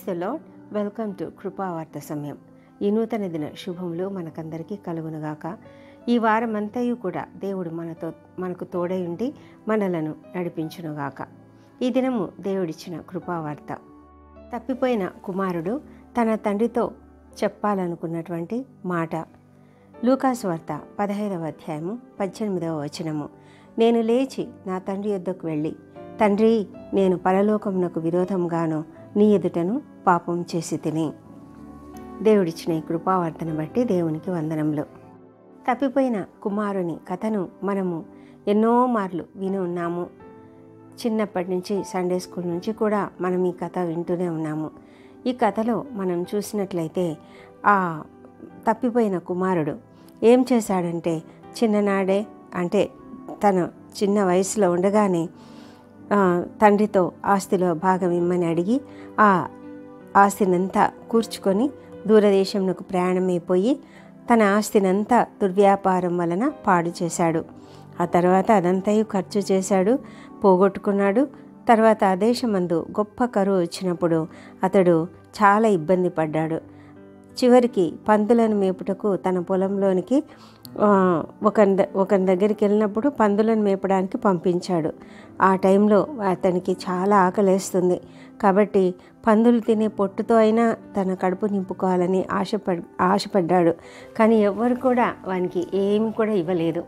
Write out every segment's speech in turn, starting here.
the Lord welcome to Krupavartha సమయం ఈ నూతన దిన శుభములు మనకందరికీ కలుగునుగాక ఈ వారమంతయు కూడా దేవుడు మనతో మనకు తోడై ఉండి మనలను నడిపించునుగాక ఈ దినము దేవుడిచ్చిన కృపావార్త తప్పిపోయిన కుమారుడు తన తండ్రితో చెప్పాలనుకున్నటువంటి మాట లూకాసు వార్త పదహైదవ అధ్యాయము పద్దెనిమిదవ వచనము నేను లేచి నా తండ్రి యొద్దకు వెళ్ళి తండ్రి నేను పరలోకమునకు విరోధంగాను నీ ఎదుటను పాపం చేసి తిని దేవుడిచ్చిన ఈ కృపావార్తను బట్టి దేవునికి వందనములు తప్పిపోయిన కుమారుని కథను మనము ఎన్నో మార్లు విని ఉన్నాము చిన్నప్పటి నుంచి సండే స్కూల్ నుంచి కూడా మనం ఈ కథ వింటూనే ఉన్నాము ఈ కథలో మనం చూసినట్లయితే ఆ తప్పిపోయిన కుమారుడు ఏం చేశాడంటే చిన్ననాడే అంటే తన చిన్న వయసులో ఉండగానే ఆ, తండ్రితో ఆస్తిలో భాగం ఇమ్మని అడిగి ఆ ఆస్తినంతా కూర్చుకొని దూరదేశంకు ప్రయాణమైపోయి తన ఆస్తినంతా దుర్వ్యాపారం వలన పాడు చేశాడు ఆ తర్వాత అదంతయు ఖర్చు చేశాడు పోగొట్టుకున్నాడు తర్వాత ఆ దేశమందు గొప్ప కరువు వచ్చినప్పుడు అతడు చాలా ఇబ్బంది పడ్డాడు చివరికి పందులను మేపుటకు తన పొలంలోనికి ఆ, ఒకని ద- ఒకని దగ్గరికి వెళ్ళినప్పుడు పందులను మేపడానికి పంపించాడు ఆ టైంలో అతనికి చాలా ఆకలేస్తుంది కాబట్టి పందులు తినే పొట్టుతో అయినా తన కడుపు నింపుకోవాలని ఆశపడ్ ఆశపడ్డాడు కానీ ఎవ్వరు కూడా వానికి ఏమి కూడా ఇవ్వలేదు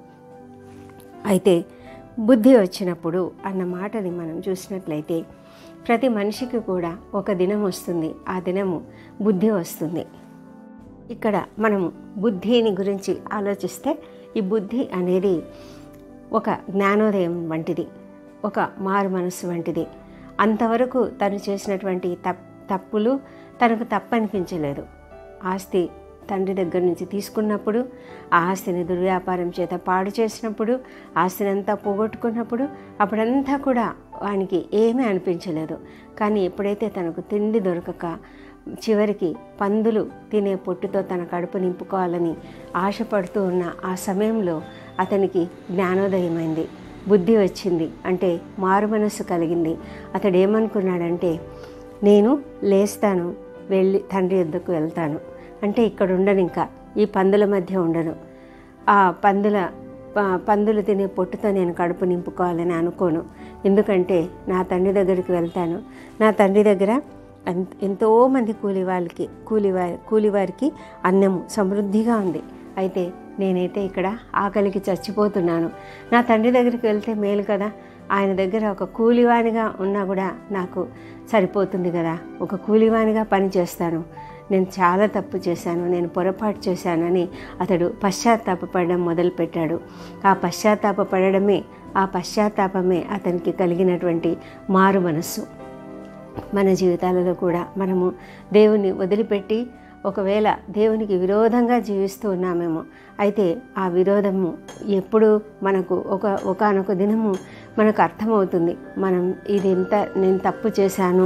అయితే బుద్ధి వచ్చినప్పుడు అన్న మాటని మనం చూసినట్లయితే ప్రతి మనిషికి కూడా ఒక దినం వస్తుంది ఆ దినము బుద్ధి వస్తుంది ఇక్కడ మనము బుద్ధిని గురించి ఆలోచిస్తే ఈ బుద్ధి అనేది ఒక జ్ఞానోదయం వంటిది ఒక మారు మనస్సు వంటిది అంతవరకు తను చేసినటువంటి తప్ తప్పులు తనకు తప్పనిపించలేదు ఆస్తి తండ్రి దగ్గర నుంచి తీసుకున్నప్పుడు ఆ ఆస్తిని దుర్వ్యాపారం చేత పాడు చేసినప్పుడు ఆస్తినంతా పోగొట్టుకున్నప్పుడు అప్పుడంతా కూడా వానికి ఏమీ అనిపించలేదు కానీ ఎప్పుడైతే తనకు తిండి దొరకక చివరికి పందులు తినే పొట్టుతో తన కడుపు నింపుకోవాలని ఆశపడుతూ ఉన్న ఆ సమయంలో అతనికి జ్ఞానోదయమైంది బుద్ధి వచ్చింది అంటే మారు మనస్సు కలిగింది అతడు ఏమనుకున్నాడంటే నేను లేస్తాను వెళ్ళి తండ్రి వద్దకు వెళ్తాను అంటే ఇక్కడ ఉండను ఇంకా ఈ పందుల మధ్య ఉండను ఆ పందుల ప- పందులు తినే పొట్టుతో నేను కడుపు నింపుకోవాలని అనుకోను ఎందుకంటే నా తండ్రి దగ్గరికి వెళ్తాను నా తండ్రి దగ్గర ఎన్- ఎంతోమంది కూలి వాళ్ళకి కూలివారి కూలివారికి అన్నము సమృద్ధిగా ఉంది అయితే నేనైతే ఇక్కడ ఆకలికి చచ్చిపోతున్నాను నా తండ్రి దగ్గరికి వెళ్తే మేలు కదా ఆయన దగ్గర ఒక కూలివానిగా ఉన్నా కూడా నాకు సరిపోతుంది కదా ఒక కూలివానిగా పని చేస్తాను నేను చాలా తప్పు చేశాను నేను పొరపాటు చేశానని అతడు పశ్చాత్తాపపడడం మొదలుపెట్టాడు ఆ పశ్చాత్తాపపడమే ఆ పశ్చాత్తాపమే అతనికి కలిగినటువంటి మారు మనస్సు మన జీవితాలలో కూడా మనము దేవుని వదిలిపెట్టి ఒకవేళ దేవునికి విరోధంగా జీవిస్తూ ఉన్నామేమో అయితే ఆ విరోధము ఎప్పుడు మనకు ఒక ఒకనొక దినము మనకు అర్థమవుతుంది మనం ఇది ఎంత నేను తప్పు చేశాను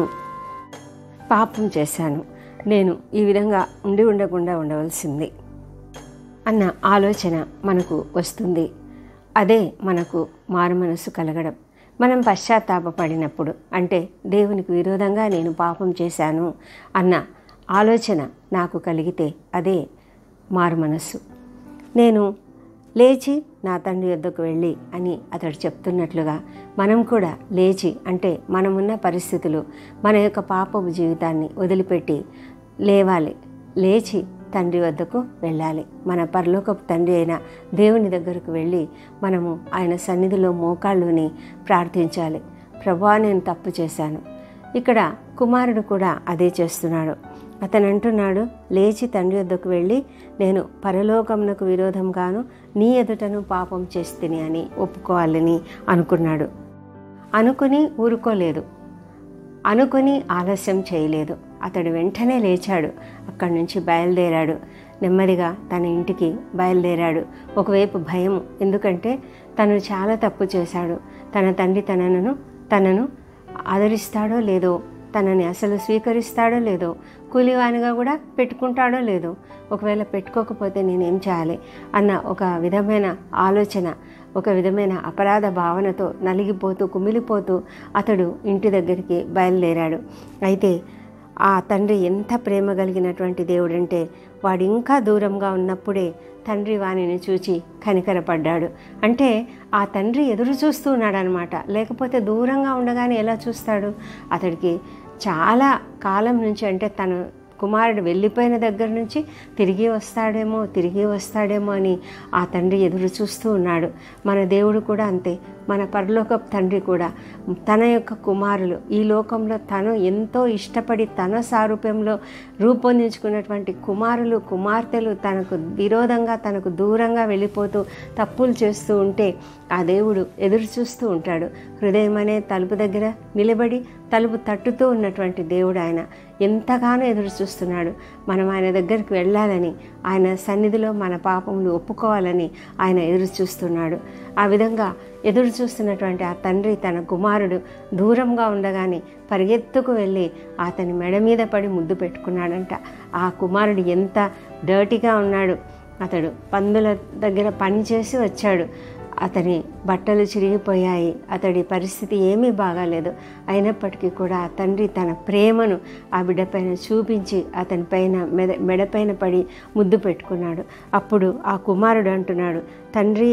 పాపం చేశాను నేను ఈ విధంగా ఉండి ఉండకుండా ఉండవలసింది అన్న ఆలోచన మనకు వస్తుంది అదే మనకు మారు మనసు కలగడం మనం పశ్చాత్తాపపడినప్పుడు అంటే దేవునికి విరోధంగా నేను పాపం చేశాను అన్న ఆలోచన నాకు కలిగితే అదే మారు మనస్సు నేను లేచి నా తండ్రి వద్దకు వెళ్ళి అని అతడు చెప్తున్నట్లుగా మనం కూడా లేచి అంటే మనమున్న పరిస్థితులు మన యొక్క పాపపు జీవితాన్ని వదిలిపెట్టి లేవాలి లేచి తండ్రి వద్దకు వెళ్ళాలి మన పరలోకపు తండ్రి అయిన దేవుని దగ్గరకు వెళ్ళి మనము ఆయన సన్నిధిలో మోకాళ్ళుని ప్రార్థించాలి ప్రభా నేను తప్పు చేశాను ఇక్కడ కుమారుడు కూడా అదే చేస్తున్నాడు అతను అంటున్నాడు లేచి తండ్రి వద్దకు వెళ్ళి నేను పరలోకమునకు విరోధంగాను నీ ఎదుటను పాపం చేస్తుని అని ఒప్పుకోవాలని అనుకున్నాడు అనుకుని ఊరుకోలేదు అనుకుని ఆలస్యం చేయలేదు అతడు వెంటనే లేచాడు అక్కడి నుంచి బయలుదేరాడు నెమ్మదిగా తన ఇంటికి బయలుదేరాడు ఒకవైపు భయం ఎందుకంటే తను చాలా తప్పు చేశాడు తన తండ్రి తనను తనను ఆదరిస్తాడో లేదో తనని అసలు స్వీకరిస్తాడో లేదో కూలివానిగా కూడా పెట్టుకుంటాడో లేదో ఒకవేళ పెట్టుకోకపోతే నేనేం చేయాలి అన్న ఒక విధమైన ఆలోచన ఒక విధమైన అపరాధ భావనతో నలిగిపోతూ కుమిలిపోతూ అతడు ఇంటి దగ్గరికి బయలుదేరాడు అయితే ఆ తండ్రి ఎంత ప్రేమ కలిగినటువంటి దేవుడంటే వాడు ఇంకా దూరంగా ఉన్నప్పుడే తండ్రి వాణిని చూచి కనికరపడ్డాడు అంటే ఆ తండ్రి ఎదురు చూస్తూ ఉన్నాడనమాట లేకపోతే దూరంగా ఉండగానే ఎలా చూస్తాడు అతడికి చాలా కాలం నుంచి అంటే తను కుమారుడు వెళ్ళిపోయిన దగ్గర నుంచి తిరిగి వస్తాడేమో తిరిగి వస్తాడేమో అని ఆ తండ్రి ఎదురు చూస్తూ ఉన్నాడు మన దేవుడు కూడా అంతే మన పరలోక తండ్రి కూడా తన యొక్క కుమారులు ఈ లోకంలో తను ఎంతో ఇష్టపడి తన సారూప్యంలో రూపొందించుకున్నటువంటి కుమారులు కుమార్తెలు తనకు విరోధంగా తనకు దూరంగా వెళ్ళిపోతూ తప్పులు చేస్తూ ఉంటే ఆ దేవుడు ఎదురు చూస్తూ ఉంటాడు హృదయం అనే తలుపు దగ్గర నిలబడి తలుపు తట్టుతూ ఉన్నటువంటి దేవుడు ఆయన ఎంతగానో ఎదురు చూస్తున్నాడు మనం ఆయన దగ్గరికి వెళ్ళాలని ఆయన సన్నిధిలో మన పాపములు ఒప్పుకోవాలని ఆయన ఎదురు చూస్తున్నాడు ఆ విధంగా ఎదురు చూస్తున్నటువంటి ఆ తండ్రి తన కుమారుడు దూరంగా ఉండగానే పరిగెత్తుకు వెళ్ళి అతని మెడ మీద పడి ముద్దు పెట్టుకున్నాడంట ఆ కుమారుడు ఎంత డర్టీగా ఉన్నాడు అతడు పందుల దగ్గర పని చేసి వచ్చాడు అతని బట్టలు చిరిగిపోయాయి అతడి పరిస్థితి ఏమీ బాగాలేదు అయినప్పటికీ కూడా ఆ తండ్రి తన ప్రేమను ఆ బిడ్డపైన చూపించి అతని పైన మెడ మెడపైన పడి ముద్దు పెట్టుకున్నాడు అప్పుడు ఆ కుమారుడు అంటున్నాడు తండ్రి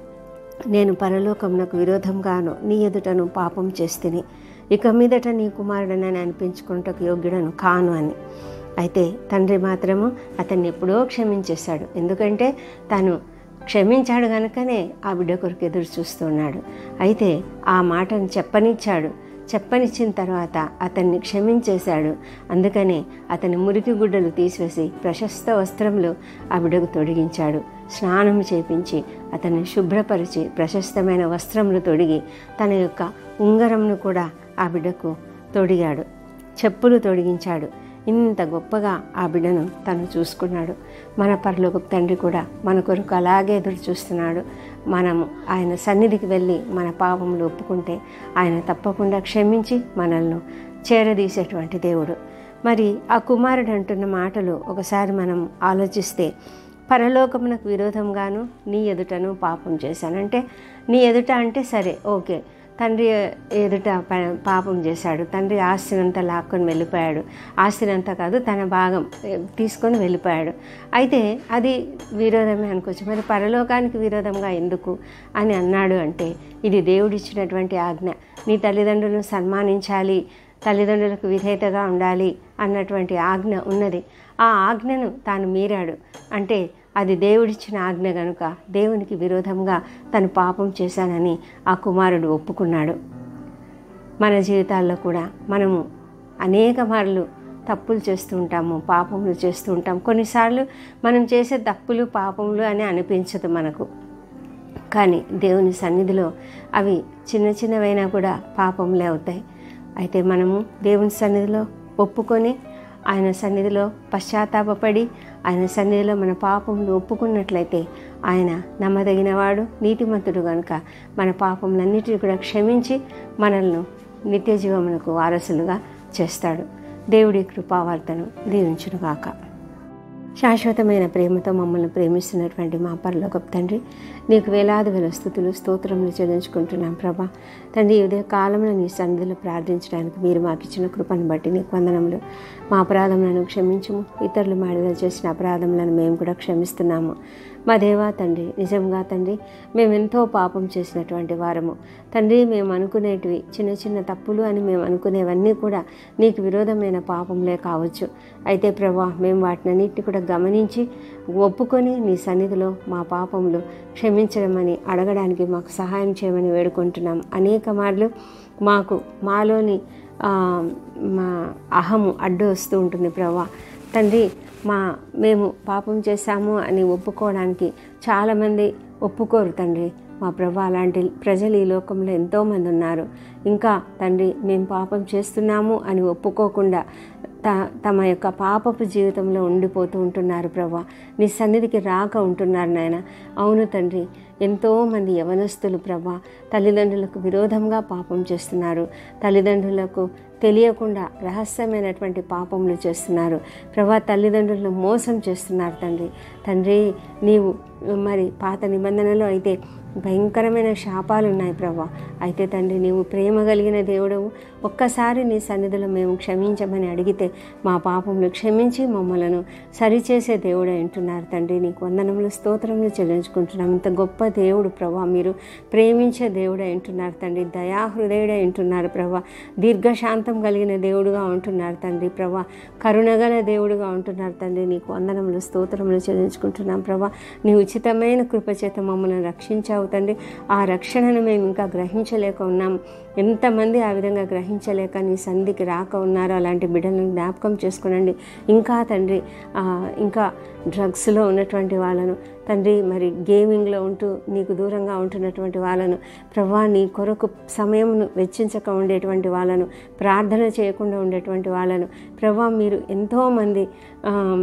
నేను పరలోకమునకు విరోధంగాను నీ ఎదుటను పాపం చేస్తుని ఇక మీదట నీ కుమారుడనని అనిపించుకుంటకు యోగ్యుడను కాను అని అయితే తండ్రి మాత్రము అతన్ని ఎప్పుడో క్షమించేశాడు ఎందుకంటే తను క్షమించాడు కనుకనే ఆ బిడ్డ కొరకు ఎదురు చూస్తున్నాడు అయితే ఆ మాటను చెప్పనిచ్చాడు చెప్పనిచ్చిన తర్వాత అతన్ని క్షమించేశాడు అందుకనే అతని మురికి గుడ్డలు తీసివేసి ప్రశస్త వస్త్రములు ఆ బిడ్డకు తొడిగించాడు స్నానం చేపించి అతన్ని శుభ్రపరిచి ప్రశస్తమైన వస్త్రములు తొడిగి తన యొక్క ఉంగరంను కూడా ఆ బిడ్డకు తొడిగాడు చెప్పులు తొడిగించాడు ఇంత గొప్పగా ఆ బిడ్డను తను చూసుకున్నాడు మన పరలోక తండ్రి కూడా మన కొరకు అలాగే ఎదురు చూస్తున్నాడు మనము ఆయన సన్నిధికి వెళ్ళి మన పాపములు ఒప్పుకుంటే ఆయన తప్పకుండా క్షమించి మనల్ని చేరదీసేటువంటి దేవుడు మరి ఆ కుమారుడు అంటున్న మాటలు ఒకసారి మనం ఆలోచిస్తే పరలోకమునకు విరోధంగాను నీ ఎదుటను పాపం చేశానంటే నీ ఎదుట అంటే సరే ఓకే తండ్రి ఎదుట ప- పాపం చేశాడు తండ్రి ఆస్తినంతా లాక్కొని వెళ్ళిపోయాడు ఆస్తినంతా కాదు తన భాగం ఏ, తీసుకొని వెళ్ళిపోయాడు అయితే అది విరోధమే అనుకోవచ్చు మరి పరలోకానికి విరోధంగా ఎందుకు అని అన్నాడు అంటే ఇది దేవుడిచ్చినటువంటి ఆజ్ఞ నీ తల్లిదండ్రులను సన్మానించాలి తల్లిదండ్రులకు విధేయతగా ఉండాలి అన్నటువంటి ఆజ్ఞ ఉన్నది ఆ ఆజ్ఞను తాను మీరాడు అంటే అది దేవుడిచ్చిన ఆజ్ఞ గనుక దేవునికి విరోధంగా తను పాపం చేశానని ఆ కుమారుడు ఒప్పుకున్నాడు మన జీవితాల్లో కూడా మనము అనేక మార్లు తప్పులు చేస్తూ ఉంటాము పాపములు చేస్తూ ఉంటాం కొన్నిసార్లు మనం చేసే తప్పులు పాపములు అని అనిపించదు మనకు కానీ దేవుని సన్నిధిలో అవి చిన్న చిన్నవైనా కూడా పాపములే అవుతాయి అయితే మనము దేవుని సన్నిధిలో ఒప్పుకొని ఆయన సన్నిధిలో పశ్చాత్తాపపడి ఆయన సన్నిధిలో మన పాపములు ఒప్పుకున్నట్లయితే ఆయన నమ్మదగినవాడు నీతిమంతుడు కనుక మన పాపములన్నిటిని కూడా క్షమించి మనల్ని నిత్య జీవమునకు వారసులుగా చేస్తాడు దేవుడి కృపావార్తను దీవించునుగాక శాశ్వతమైన ప్రేమతో మమ్మల్ని ప్రేమిస్తున్నటువంటి మా పరలోకపు తండ్రి నీకు వేలాది వేల స్థుతులు స్తోత్రములు చెల్లించుకుంటున్నాం ప్రభా తండ్రి ఈ ఉదయ కాలంలో నీ సన్నిధిలో ప్రార్థించడానికి మీరు మాకు ఇచ్చిన కృపను బట్టి నీకు వందనములు మా అపరాధములను క్షమించుము ఇతరులు మాడిదలు చేసిన అపరాధములను మేము కూడా క్షమిస్తున్నాము మా దేవా తండ్రి నిజంగా తండ్రి మేము ఎంతో పాపం చేసినటువంటి వారము తండ్రి మేము అనుకునేటివి చిన్న చిన్న తప్పులు అని మేము అనుకునేవన్నీ కూడా నీకు విరోధమైన పాపంలే కావచ్చు అయితే ప్రభా మేము వాటిని అన్నిటిని కూడా గమనించి ఒప్పుకొని నీ సన్నిధిలో మా పాపములు క్షమించడమని అడగడానికి మాకు సహాయం చేయమని వేడుకుంటున్నాం అనేక మార్లు మాకు మాలోని ఆ, మా అహము అడ్డు వస్తూ ఉంటుంది ప్రభా తండ్రి మా మేము పాపం చేశాము అని ఒప్పుకోవడానికి చాలామంది ఒప్పుకోరు తండ్రి మా ప్రభా అలాంటి ప్రజలు ఈ లోకంలో ఎంతోమంది ఉన్నారు ఇంకా తండ్రి మేము పాపం చేస్తున్నాము అని ఒప్పుకోకుండా త తమ యొక్క పాపపు జీవితంలో ఉండిపోతూ ఉంటున్నారు ప్రభా నీ సన్నిధికి రాక ఉంటున్నారు నాయన అవును తండ్రి ఎంతోమంది యవనస్తులు ప్రభా తల్లిదండ్రులకు విరోధంగా పాపం చేస్తున్నారు తల్లిదండ్రులకు తెలియకుండా రహస్యమైనటువంటి పాపములు చేస్తున్నారు ప్రభా తల్లిదండ్రులను మోసం చేస్తున్నారు తండ్రి తండ్రి నీవు మరి పాత నిబంధనలో అయితే భయంకరమైన శాపాలు ఉన్నాయి ప్రభా అయితే తండ్రి నీవు ప్రేమ కలిగిన దేవుడవు ఒక్కసారి నీ సన్నిధిలో మేము క్షమించమని అడిగితే మా పాపములు క్షమించి మమ్మలను సరిచేసే దేవుడు అంటున్నారు తండ్రి నీకు వందనములు స్తోత్రములు చెల్లించుకుంటున్నాం ఇంత గొప్ప దేవుడు ప్రభా మీరు ప్రేమించే దేవుడు అంటున్నారు తండ్రి దయాహృదయుడు అంటున్నారు ప్రభా దీర్ఘశాంతం కలిగిన దేవుడుగా ఉంటున్నారు తండ్రి ప్రభా కరుణగల దేవుడుగా ఉంటున్నారు తండ్రి నీకు వందనములు స్తోత్రములు చెల్లించుకుంటున్నాం ప్రభా నీ ఉచితమైన కృపచేత మమ్మల్ని రక్షించావు తండ్రి ఆ రక్షణను మేము ఇంకా గ్రహించలేక ఉన్నాం ఎంతమంది ఆ విధంగా గ్రహించలేక నీ సంధికి రాక ఉన్నారో అలాంటి బిడ్డలను జ్ఞాపకం చేసుకునండి ఇంకా తండ్రి ఆ, ఇంకా డ్రగ్స్లో ఉన్నటువంటి వాళ్ళను తండ్రి మరి గేమింగ్లో ఉంటూ నీకు దూరంగా ఉంటున్నటువంటి వాళ్ళను ప్రభా నీ కొరకు సమయమును వెచ్చించక ఉండేటువంటి వాళ్ళను ప్రార్థన చేయకుండా ఉండేటువంటి వాళ్ళను ప్రభా మీరు ఎంతోమంది ఆమ్,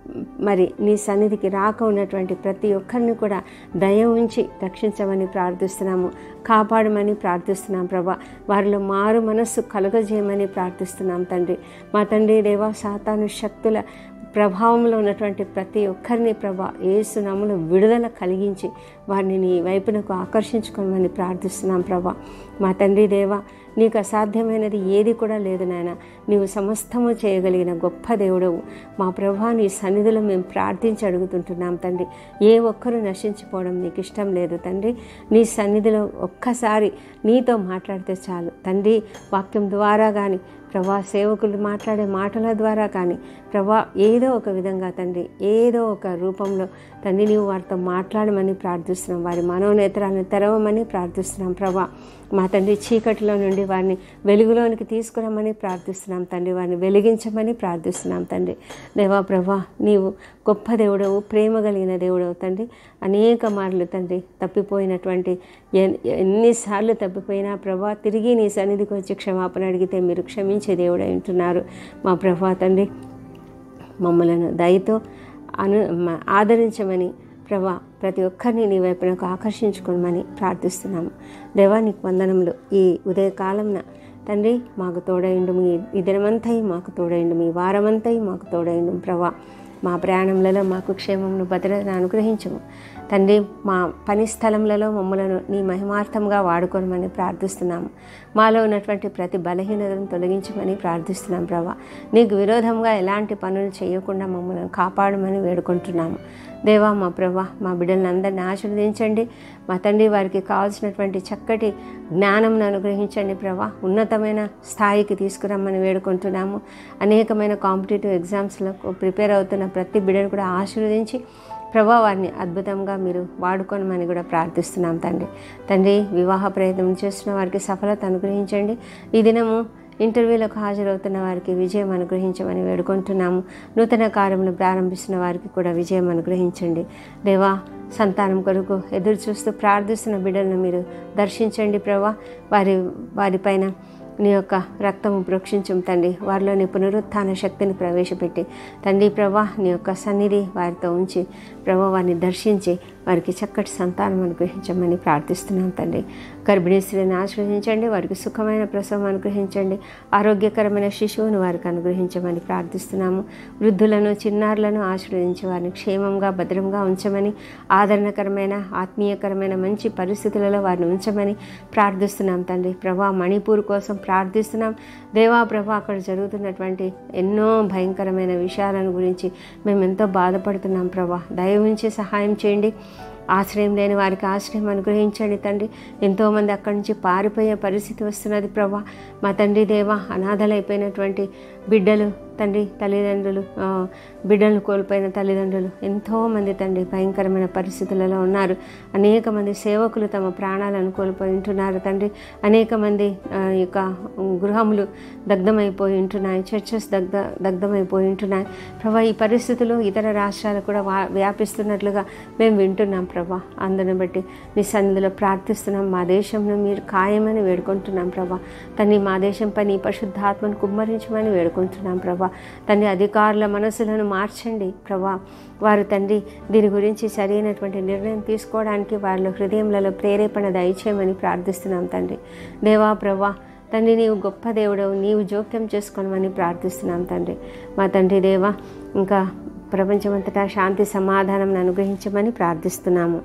మరి నీ సన్నిధికి రాక ఉన్నటువంటి ప్రతి ఒక్కరిని కూడా దయ ఉంచి రక్షించమని ప్రార్థిస్తున్నాము కాపాడమని ప్రార్థిస్తున్నాం ప్రభా వారిలో మారు మనస్సు కలుగజేయమని ప్రార్థిస్తున్నాం తండ్రి మా తండ్రి దేవా సాతాను శక్తుల ప్రభావంలో ఉన్నటువంటి ప్రతి ఒక్కరిని ప్రభా ఏసు నమ్మును విడుదల కలిగించి వారిని నీ వైపునకు ఆకర్షించుకోమని ప్రార్థిస్తున్నాం ప్రభా మా తండ్రి దేవా నీకు అసాధ్యమైనది ఏది కూడా లేదు నాయన నీవు సమస్తము చేయగలిగిన గొప్ప దేవుడవు మా ప్రభా నీ సన్నిధిలో మేము ప్రార్థించి అడుగుతుంటున్నాం తండ్రి ఏ ఒక్కరూ నశించిపోవడం నీకు ఇష్టం లేదు తండ్రి నీ సన్నిధిలో ఒక్కసారి నీతో మాట్లాడితే చాలు తండ్రి వాక్యం ద్వారా కానీ ప్రభా సేవకులు మాట్లాడే మాటల ద్వారా కానీ ప్రభా ఏదో ఒక విధంగా తండ్రి ఏదో ఒక రూపంలో తండ్రి నీవు వారితో మాట్లాడమని ప్రార్థిస్తున్నాం వారి మనోనేత్రాలను తెరవమని ప్రార్థిస్తున్నాం ప్రభా మా తండ్రి చీకటిలో నుండి వారిని వెలుగులోనికి తీసుకురమ్మని ప్రార్థిస్తున్నాం తండ్రి వారిని వెలిగించమని ప్రార్థిస్తున్నాం తండ్రి దేవా ప్రభా నీవు గొప్ప దేవుడవు ప్రేమ కలిగిన దేవుడవు తండ్రి అనేక మార్లు తండ్రి తప్పిపోయినటువంటి ఎన్- ఎన్నిసార్లు తప్పిపోయినా ప్రభా తిరిగి నీ సన్నిధికి వచ్చి క్షమాపణ అడిగితే మీరు క్షమించే దేవుడై ఉంటున్నారు మా ప్రభా తండ్రి మమ్మలను దయతో అను మ- ఆదరించమని ప్రభా ప్రతి ఒక్కరిని నీ వైపునకు ఆకర్షించుకోమని ప్రార్థిస్తున్నాము దేవా నీకు వందనములు ఈ ఉదయకాలంన తండ్రి మాకు తోడైండు మీ ఈ దినమంతయి మాకు తోడైండు మీ వారమంతయి మాకు తోడైండు ప్రభా మా ప్రయాణంలో మాకు క్షేమమును భద్రతను అనుగ్రహించము తండ్రి మా పని స్థలములలో మమ్మలను నీ మహిమార్థంగా వాడుకోనమని ప్రార్థిస్తున్నాము మాలో ఉన్నటువంటి ప్రతి బలహీనతను తొలగించమని ప్రార్థిస్తున్నాం ప్రభా నీకు విరోధంగా ఎలాంటి పనులు చేయకుండా మమ్మల్ని కాపాడమని వేడుకుంటున్నాము దేవా మా ప్రభా మా బిడ్డలను అందరిని ఆశీర్వదించండి మా తండ్రి వారికి కావాల్సినటువంటి చక్కటి జ్ఞానంను అనుగ్రహించండి ప్రభా ఉన్నతమైన స్థాయికి తీసుకురమ్మని వేడుకుంటున్నాము అనేకమైన కాంపిటేటివ్ ఎగ్జామ్స్లకు ప్రిపేర్ అవుతున్న ప్రతి బిడ్డను కూడా ఆశీర్వదించి ప్రభా వారిని అద్భుతంగా మీరు వాడుకోనమని కూడా ప్రార్థిస్తున్నాం తండ్రి తండ్రి వివాహ ప్రయత్నం చేస్తున్న వారికి సఫలత అనుగ్రహించండి ఈ దినము ఇంటర్వ్యూలకు హాజరవుతున్న వారికి విజయం అనుగ్రహించమని వేడుకుంటున్నాము నూతన కార్యములు ప్రారంభిస్తున్న వారికి కూడా విజయం అనుగ్రహించండి దేవా సంతానం కొరకు ఎదురు చూస్తూ ప్రార్థిస్తున్న బిడ్డలను మీరు దర్శించండి ప్రభా వారి వారిపైన నీ యొక్క రక్తము ప్రోక్షించం తండ్రి వారిలోని పునరుత్థాన శక్తిని ప్రవేశపెట్టి తండ్రి ప్రభా నీ యొక్క సన్నిధి వారితో ఉంచి ప్రభా వారిని దర్శించి వారికి చక్కటి సంతానం అనుగ్రహించమని ప్రార్థిస్తున్నాం తండ్రి గర్భిణీ స్త్రీని ఆశ్రయించండి వారికి సుఖమైన ప్రసవం అనుగ్రహించండి ఆరోగ్యకరమైన శిశువును వారికి అనుగ్రహించమని ప్రార్థిస్తున్నాము వృద్ధులను చిన్నారులను ఆశీర్వదించి వారిని క్షేమంగా భద్రంగా ఉంచమని ఆదరణకరమైన ఆత్మీయకరమైన మంచి పరిస్థితులలో వారిని ఉంచమని ప్రార్థిస్తున్నాం తండ్రి ప్రభా మణిపూర్ కోసం ప్రార్థిస్తున్నాం దేవా ప్రభా అక్కడ జరుగుతున్నటువంటి ఎన్నో భయంకరమైన విషయాలను గురించి మేము ఎంతో బాధపడుతున్నాం ప్రభా దయ ఉంచి సహాయం చేయండి ఆశ్రయం లేని వారికి ఆశ్రయం అనుగ్రహించండి తండ్రి ఎంతోమంది అక్కడి నుంచి పారిపోయే పరిస్థితి వస్తున్నది ప్రభా మా తండ్రి దేవ అనాథలైపోయినటువంటి బిడ్డలు తండ్రి తల్లిదండ్రులు ఆ, బిడ్డలను కోల్పోయిన తల్లిదండ్రులు ఎంతోమంది తండ్రి భయంకరమైన పరిస్థితులలో ఉన్నారు అనేక మంది సేవకులు తమ ప్రాణాలను కోల్పోయి ఉంటున్నారు తండ్రి అనేక మంది ఆ, యొక్క గృహములు దగ్ధమైపోయి ఉంటున్నాయి చర్చెస్ దగ్ధ దగ్ధమైపోయి ఉంటున్నాయి ప్రభా ఈ పరిస్థితులు ఇతర రాష్ట్రాలు కూడా వా వ్యాపిస్తున్నట్లుగా మేము వింటున్నాం ప్రభా అందుని బట్టి నీ సన్నిధిలో ప్రార్థిస్తున్నాం మా దేశంలో మీరు ఖాయమని వేడుకుంటున్నాం ప్రభా తండ్రి మా దేశంపై నీ పరిశుద్ధాత్మను కుమ్మరించమని వేడుకుంటున్నాం ప్రభా తండ్రి అధికారుల మనసులను మార్చండి ప్రభా వారు తండ్రి దీని గురించి సరైనటువంటి నిర్ణయం తీసుకోవడానికి వాళ్ళ హృదయంలో ప్రేరేపణ దయచేయమని ప్రార్థిస్తున్నాం తండ్రి దేవా ప్రభా తండ్రి నీవు గొప్ప దేవుడవు నీవు జోక్యం చేసుకోనమని ప్రార్థిస్తున్నాం తండ్రి మా తండ్రి దేవా ఇంకా ప్రపంచమంతటా శాంతి సమాధానం అనుగ్రహించమని ప్రార్థిస్తున్నాము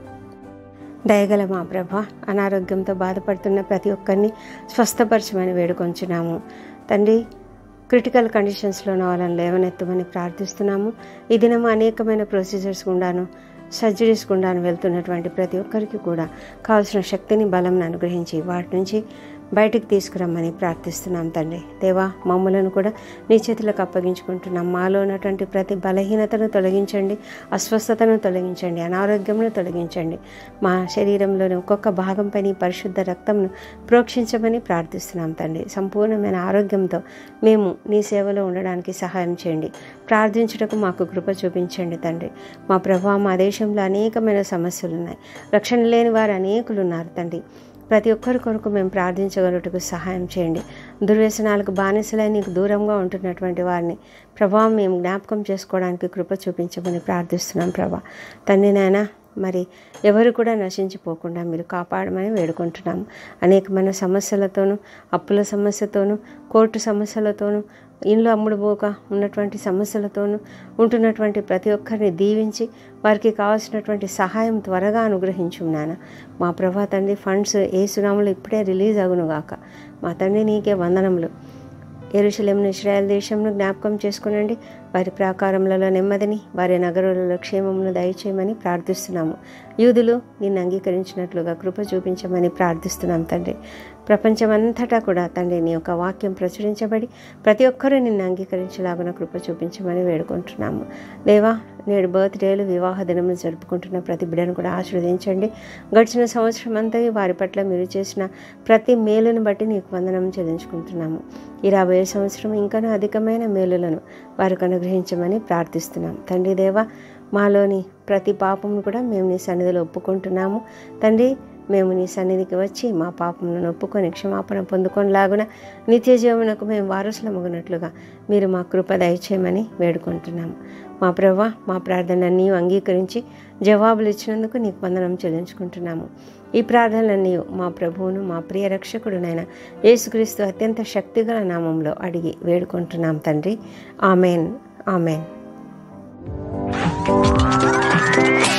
దయగల మా ప్రభ అనారోగ్యంతో బాధపడుతున్న ప్రతి ఒక్కరిని స్వస్థపరచమని వేడుకొంచున్నాము తండ్రి క్రిటికల్ కండిషన్స్లో ఉన్న వాళ్ళని లేవనెత్తమని ప్రార్థిస్తున్నాము ఈ దినం అనేకమైన ప్రొసీజర్స్ గుండాను సర్జరీస్ గుండాను వెళ్తున్నటువంటి ప్రతి ఒక్కరికి కూడా కావాల్సిన శక్తిని బలం అనుగ్రహించి వాటి నుంచి బయటికి తీసుకురమ్మని ప్రార్థిస్తున్నాం తండ్రి దేవా మమ్మలను కూడా నీ చేతులకు అప్పగించుకుంటున్నాం మాలో ఉన్నటువంటి ప్రతి బలహీనతను తొలగించండి అస్వస్థతను తొలగించండి అనారోగ్యమును తొలగించండి మా శరీరంలోని ఒక్కొక్క భాగంపై నీ పరిశుద్ధ రక్తంను ప్రోక్షించమని ప్రార్థిస్తున్నాం తండ్రి సంపూర్ణమైన ఆరోగ్యంతో మేము నీ సేవలో ఉండడానికి సహాయం చేయండి ప్రార్థించుటకు మాకు కృప చూపించండి తండ్రి మా ప్రభా మా దేశంలో అనేకమైన సమస్యలు ఉన్నాయి రక్షణ లేని వారు అనేకులు ఉన్నారు తండ్రి ప్రతి ఒక్కరి కొరకు మేము ప్రార్థించగలుగుటకు సహాయం చేయండి దుర్వ్యసనాలకు బానిసలై నీకు దూరంగా ఉంటున్నటువంటి వారిని ప్రభావం మేము జ్ఞాపకం చేసుకోవడానికి కృప చూపించమని ప్రార్థిస్తున్నాం ప్రభా తండ్రి నాయన మరి ఎవరు కూడా నశించిపోకుండా మీరు కాపాడమని వేడుకుంటున్నాము అనేకమైన సమస్యలతోనూ అప్పుల సమస్యతోనూ కోర్టు సమస్యలతోనూ ఇండ్లు అమ్ముడుపోక ఉన్నటువంటి సమస్యలతోనూ ఉంటున్నటువంటి ప్రతి ఒక్కరిని దీవించి వారికి కావాల్సినటువంటి సహాయం త్వరగా అనుగ్రహించున్నాను మా ప్రభా తండ్రి ఫండ్స్ ఏ సునాములు ఇప్పుడే రిలీజ్ అగునుగాక మా తండ్రి నీకే వందనములు ఎరుశలేమును ఇస్రాయల్ దేశంను జ్ఞాపకం చేసుకునండి వారి ప్రాకారములలో నెమ్మదిని వారి నగరులలో క్షేమమును దయచేయమని ప్రార్థిస్తున్నాము యూదులు నిన్ను అంగీకరించినట్లుగా కృప చూపించమని ప్రార్థిస్తున్నాం తండ్రి ప్రపంచమంతటా కూడా తండ్రి నీ యొక్క వాక్యం ప్రచురించబడి ప్రతి ఒక్కరూ నిన్ను అంగీకరించేలాగున కృప చూపించమని వేడుకుంటున్నాము దేవా నేడు బర్త్డేలు వివాహ దినములు జరుపుకుంటున్న ప్రతి బిడ్డను కూడా ఆశీర్వదించండి గడిచిన సంవత్సరం అంతా వారి పట్ల మీరు చేసిన ప్రతి మేలును బట్టి నీకు వందనం చెల్లించుకుంటున్నాము ఈ రాబోయే సంవత్సరం ఇంకనూ అధికమైన మేలులను వారికి అనుగ్రహించమని ప్రార్థిస్తున్నాం తండ్రి దేవా మాలోని ప్రతి పాపమును కూడా మేము నీ సన్నిధిలో ఒప్పుకుంటున్నాము తండ్రి మేము నీ సన్నిధికి వచ్చి మా పాపములను ఒప్పుకొని క్షమాపణ పొందుకొనిలాగున నిత్య జీవనకు మేము వారసులమగునట్లుగా మీరు మా కృప దయచేయమని వేడుకుంటున్నాము మా ప్రభా మా ప్రార్థనలన్నీ అంగీకరించి జవాబులు ఇచ్చినందుకు నీకు వందనం చెల్లించుకుంటున్నాము ఈ ప్రార్థనలన్నీ మా ప్రభువును మా ప్రియ రక్షకుడునైన యేసుక్రీస్తు అత్యంత శక్తిగల నామంలో అడిగి వేడుకుంటున్నాం తండ్రి ఆమెన్ ఆమెన్